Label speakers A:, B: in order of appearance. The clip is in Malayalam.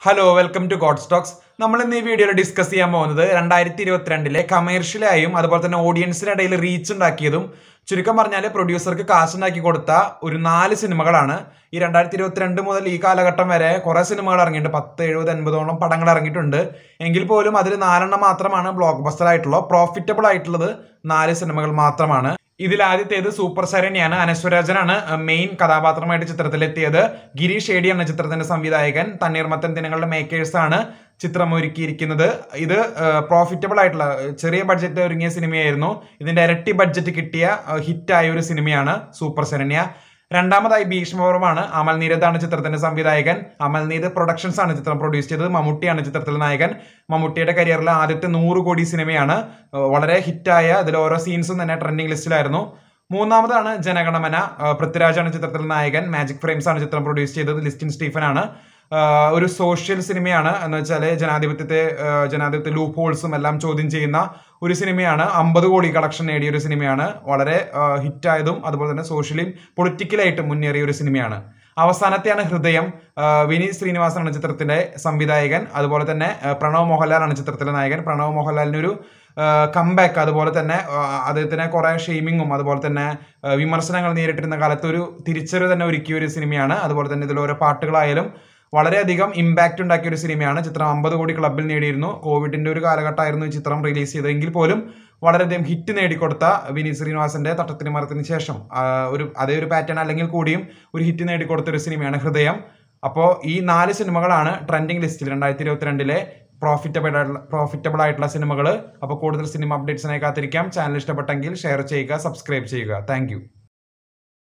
A: hello welcome to God Stokes നമ്മൾ ഇന്ന് ഈ വീഡിയോയിൽ ഡിസ്കസ് ചെയ്യാൻ പോകുന്നത് രണ്ടായിരത്തി ഇരുപത്തിരണ്ടിലെ കമേഴ്ഷ്യലായും അതുപോലെ തന്നെ ഓഡിയൻസിന്റെ ഇടയിൽ റീച്ച് ഉണ്ടാക്കിയതും ചുരുക്കം പറഞ്ഞാൽ പ്രൊഡ്യൂസർക്ക് കാശുണ്ടാക്കി കൊടുത്ത ഒരു നാല് സിനിമകളാണ് ഈ രണ്ടായിരത്തി ഇരുപത്തിരണ്ട് മുതൽ ഈ കാലഘട്ടം വരെ കുറെ സിനിമകൾ ഇറങ്ങിയിട്ടുണ്ട് പത്ത് എഴുപത് എൺപതോളം പടങ്ങൾ ഇറങ്ങിയിട്ടുണ്ട് എങ്കിൽ പോലും അതിൽ നാലെണ്ണം മാത്രമാണ് ബ്ലോക്ക് ബസ്റ്റർ ആയിട്ടുള്ളത് പ്രോഫിറ്റബിൾ ആയിട്ടുള്ളത് നാല് സിനിമകൾ മാത്രമാണ് ഇതിൽ ആദ്യത്തേത് സൂപ്പർ ശരണ്യാണ് അനശ്വരാജനാണ് മെയിൻ കഥാപാത്രമായിട്ട് ചിത്രത്തിലെത്തിയത് ഗിരീഷ് ഏടി എന്ന ചിത്രത്തിന്റെ സംവിധായകൻ തണ്ണീർമത്തൻ ദിനങ്ങളുടെ മേക്കേഴ്സ് ആണ് ചിത്രം ഒരുക്കിയിരിക്കുന്നത് ഇത് പ്രോഫിറ്റബിൾ ആയിട്ടുള്ള ചെറിയ ബഡ്ജറ്റ് ഒരുങ്ങിയ സിനിമയായിരുന്നു ഇതിന്റെ ഇരട്ടി ബഡ്ജറ്റ് കിട്ടിയ ഹിറ്റായ ഒരു സിനിമയാണ് സൂപ്പർ ശരണ്യ രണ്ടാമതായി ഭീഷ്മപർവമാണ് അമൽ നീരദാണ് ചിത്രത്തിന്റെ സംവിധായകൻ അമൽ നീത് പ്രൊഡക്ഷൻസ് ആണ് ചിത്രം പ്രൊഡ്യൂസ് ചെയ്തത് മമ്മൂട്ടിയാണ് ചിത്രത്തിലെ നായകൻ മമ്മൂട്ടിയുടെ കരിയറിലെ ആദ്യത്തെ നൂറ് കോടി സിനിമയാണ് ഏഹ് വളരെ ഹിറ്റായ അതിൽ ഓരോ സീൻസും തന്നെ ട്രെൻഡിങ് ലിസ്റ്റിലായിരുന്നു മൂന്നാമതാണ് ജനഗണമന ഏഹ് പൃഥ്വിരാജാണ് ചിത്രത്തിലെ നായകൻ മാജിക് ഫ്രെയിംസ് ആണ് ചിത്രം പ്രൊഡ്യൂസ് ചെയ്തത് ലിസ്റ്റിൻ സ്റ്റീഫൻ ആണ് ആഹ് ഒരു സോഷ്യൽ സിനിമയാണ് എന്ന് വെച്ചാൽ ജനാധിപത്യത്തെ ആഹ് ജനാധിപത്യ ലൂപ്പ് ഹോൾസും എല്ലാം ചോദ്യം ചെയ്യുന്ന ഒരു സിനിമയാണ് അമ്പത് കോടി കളക്ഷൻ നേടിയ ഒരു സിനിമയാണ് വളരെ ഹിറ്റായതും അതുപോലെ തന്നെ സോഷ്യലിയും പൊളിറ്റിക്കലായിട്ടും മുന്നേറിയ ഒരു സിനിമയാണ് അവസാനത്തെയാണ് ഹൃദയം ആഹ് വിനീത് ശ്രീനിവാസനാണ് ചിത്രത്തിന്റെ സംവിധായകൻ അതുപോലെ തന്നെ ആഹ് പ്രണവ് മോഹൻലാലാണ് ചിത്രത്തിലെ നായകൻ പ്രണവ് മോഹൻലാലിനൊരു കംബാക്ക് അതുപോലെ തന്നെ ആഹ് അദ്ദേഹത്തിന് കുറെ ഷെയ്മിങ്ങും അതുപോലെ തന്നെ ആഹ് വിമർശനങ്ങൾ നേരിട്ടിരുന്ന കാലത്ത് ഒരു തിരിച്ചറിവ് തന്നെ ഒരുക്കിയ ഒരു സിനിമയാണ് അതുപോലെ തന്നെ ഇതിൽ ഓരോ പാട്ടുകളായാലും വളരെയധികം ഇമ്പാക്റ്റ് ഉണ്ടാക്കിയ ഒരു സിനിമയാണ് ചിത്രം അമ്പത് കോടി ക്ലബിൽ നേടിയിരുന്നു കോവിഡിന്റെ ഒരു കാലഘട്ടമായിരുന്നു ഈ ചിത്രം റിലീസ് ചെയ്തതെങ്കിൽ പോലും വളരെയധികം ഹിറ്റ് നേടിക്കൊടുത്ത വിനീത് ശ്രീനിവാസന്റെ തട്ടത്തിന് മരത്തിന് ശേഷം ആ, ഒരു അതേ ഒരു പാറ്റേൺ അല്ലെങ്കിൽ കൂടിയും ഒരു ഹിറ്റ് നേടിക്കൊടുത്ത ഒരു സിനിമയാണ് ഹൃദയം അപ്പോൾ ഈ നാല് സിനിമകളാണ് ട്രെൻഡിങ് ലിസ്റ്റിൽ രണ്ടായിരത്തി ഇരുപത്തിരണ്ടിലെ പ്രോഫിറ്റബിൾ ആയിട്ടുള്ള പ്രോഫിറ്റബിൾ ആയിട്ടുള്ള സിനിമകൾ അപ്പോൾ കൂടുതൽ സിനിമ അപ്ഡേറ്റ്സിനായി കാത്തിരിക്കാം ചാനൽ ഇഷ്ടപ്പെട്ടെങ്കിൽ ഷെയർ ചെയ്യുക സബ്സ്ക്രൈബ് ചെയ്യുക താങ്ക്